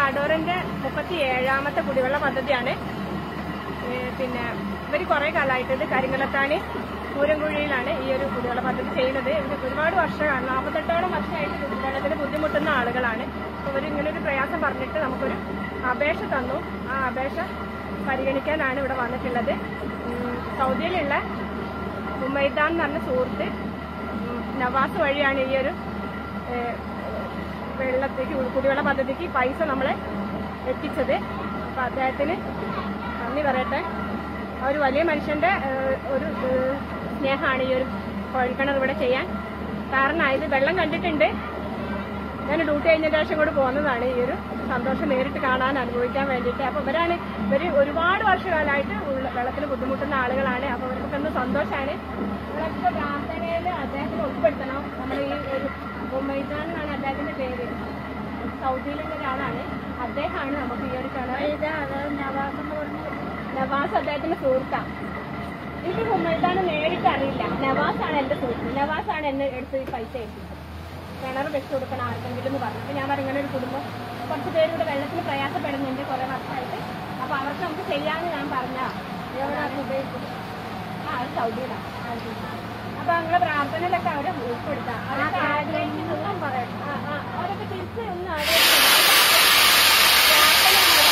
അടൂറിന്റെ മുപ്പത്തി ഏഴാമത്തെ കുടിവെള്ള പദ്ധതിയാണ് ഏ, പിന്നെ ഇവർ കുറെ കാലമായിട്ട് ഇത് കരിങ്കലത്താണി പൂരംകുഴിയിലാണ് ഈ ഒരു കുടിവെള്ള പദ്ധതി ചെയ്യുന്നത് ഇവർ ഒരുപാട് വർഷമാണ് നാൽപ്പത്തെട്ടോളം വർഷമായിട്ട് കുടിവെള്ളത്തിന് ബുദ്ധിമുട്ടുന്ന ആളുകളാണ് അപ്പോൾ ഇവർ ഇങ്ങനെ ഒരു പ്രയാസം പറഞ്ഞിട്ട് നമുക്കൊരു അപേക്ഷ തന്നു ആ അപേക്ഷ പരിഗണിക്കാനാണ് ഇവിടെ വന്നിട്ടുള്ളത് ഉം, സൗദിയിലുള്ള മുംബൈദാൻ എന്ന് പറഞ്ഞ സുഹൃത്ത് ഉം, നവാസ് വഴിയാണ് ഈ ഒരു ഏ, വെള്ളത്തേക്ക് കുടിവെള്ള പദ്ധതിക്ക് പൈസ നമ്മളെ എത്തിച്ചത് അപ്പൊ അദ്ദേഹത്തിന് നന്ദി പറയട്ടെ ആ ഒരു വലിയ മനുഷ്യന്റെ ഏഹ്, ഒരു ഏഹ്, സ്നേഹമാണ് ഈ ഒരു കോഴിക്കിണർ ഇവിടെ ചെയ്യാൻ കാരണമായത് വെള്ളം കണ്ടിട്ടുണ്ട് ഞാൻ ഡ്യൂട്ടി കഴിഞ്ഞ ശേഷം കൂടെ പോകുന്നതാണ് ഈ ഒരു സന്തോഷം നേരിട്ട് കാണാൻ അനുഭവിക്കാൻ വേണ്ടിയിട്ട് അപ്പൊ ഇവരാണ് ഇവര് ഒരുപാട് വർഷകാലമായിട്ട് ഉള്ള വെള്ളത്തിന് ബുദ്ധിമുട്ടുന്ന ആളുകളാണ് അപ്പൊ ഇവർക്കൊക്കെ ഒന്ന് സന്തോഷമാണ് നിങ്ങളൊക്കെ പ്രാർത്ഥനയിൽ അദ്ദേഹത്തിന് ഉൾപ്പെടുത്തണം നമ്മുടെ ഈ ഒരു ഉമ്മൈദാൻ എന്നാണ് അദ്ദേഹത്തിന്റെ പേര് സൗദിയിലുള്ള ഒരാളാണ് അദ്ദേഹമാണ് നമുക്ക് ഈ ഒരു കിണർ നവാസ് അദ്ദേഹത്തിന്റെ സുഹൃത്താണ് എനിക്ക് ഉമ്മൈദാന് നേരിട്ട് അറിയില്ല നവാസാണ് എന്റെ സുഹൃത്ത് നവാസാണ് എന്നെ എടുത്ത് ഈ പൈസ ഏൽപ്പിച്ചത് കിണർ വെച്ച് കൊടുക്കണം ആർക്കെങ്കിലും എന്ന് പറഞ്ഞു അപ്പൊ ഞാൻ പറഞ്ഞു ഇങ്ങനെ ഒരു കുടുംബം കുറച്ച് പേര് ഇവിടെ വെള്ളത്തിന് പ്രയാസപ്പെടുന്നുണ്ട് കുറെ വർഷമായിട്ട് അപ്പൊ അവർക്ക് നമുക്ക് ചെയ്യാന്ന് ഞാൻ പറഞ്ഞ ആ അത് സൗദിയിലാണ് അപ്പൊ നിങ്ങളെ പ്രാർത്ഥനയിലൊക്കെ അവരെ ഉൾപ്പെടുത്താം അവരൊക്കെ ആഗ്രഹിക്കുന്നതും പറയണം ആ, ആ, അവരൊക്കെ തിരിച്ച് ഒന്ന് ആഗ്രഹിക്കുന്നു പ്രാർത്ഥന എന്നൊരു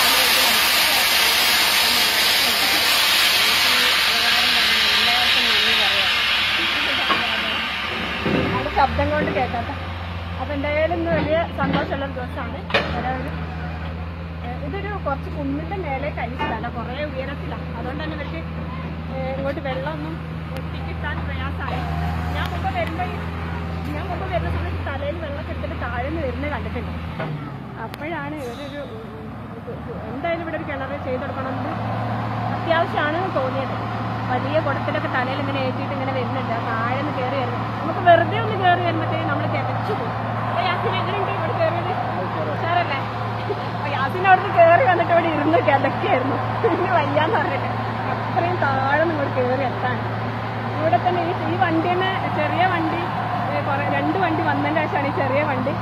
അവിടെ ശബ്ദം കൊണ്ട് കേൾക്കാത്ത അപ്പൊ എന്തായാലും ഇന്ന് വലിയ സന്തോഷമുള്ള ഒരു ദിവസമാണ് അതായത് ഏഹ് ഇതൊരു കുറച്ച് കുന്നിന്റെ മേലെ കഴിച്ചതല്ല കുറെ ഉയരത്തിലാണ് അതുകൊണ്ട് തന്നെ ഇവർക്ക് ഏഹ് ഇങ്ങോട്ട് വെള്ളമൊന്നും ഒട്ടിക്കിട്ടാൻ പ്രയാസമായി ഞാൻ മുമ്പ് വരുമ്പോ ഈ- ഞാൻ മുമ്പ് വരുന്ന സമയത്ത് തലയിൽ വെള്ളമൊക്കെ എടുത്തിട്ട് താഴെ നിന്ന് വരുന്നത് കണ്ടിട്ടുണ്ട് അപ്പോഴാണ് ഇവരൊരു ഉം, എന്തായാലും ഇവിടെ ഒരു കിണർ ചെയ്തെടുക്കണമെന്ന് അത്യാവശ്യമാണെന്ന് തോന്നിയത് വലിയ കുടത്തിലൊക്കെ തലയിൽ ഇങ്ങനെ ഏറ്റിട്ട് ഇങ്ങനെ വരുന്നുണ്ട് ആ താഴെ നിന്ന് കയറി വരുന്നത് നമുക്ക് വെറുതെ ഒന്ന് കയറി വരുമ്പോഴത്തേക്കും നമ്മൾ കിതച്ചു പോകും അപ്പൊ യാസിൻ എങ്ങനെയുണ്ട് ഇവിടെ കയറിയത് ഉഷാറല്ലേ അപ്പൊ യാസിൻ അവിടുന്ന് കയറി വന്നിട്ട് ഇവിടെ ഇരുന്ന് കിതക്കായിരുന്നു ഇനി വയ്യാന്ന് പറഞ്ഞിട്ട് അത്രയും താഴെ നിങ്ങൾ കയറി എത്താൻ ഇവിടെ തന്നെ ഈ ഈ വണ്ടി തന്നെ ചെറിയ വണ്ടി ഏ, കുറെ രണ്ട് വണ്ടി വന്നതിന്റെ ശേഷമാണ് ഈ ചെറിയ വണ്ടി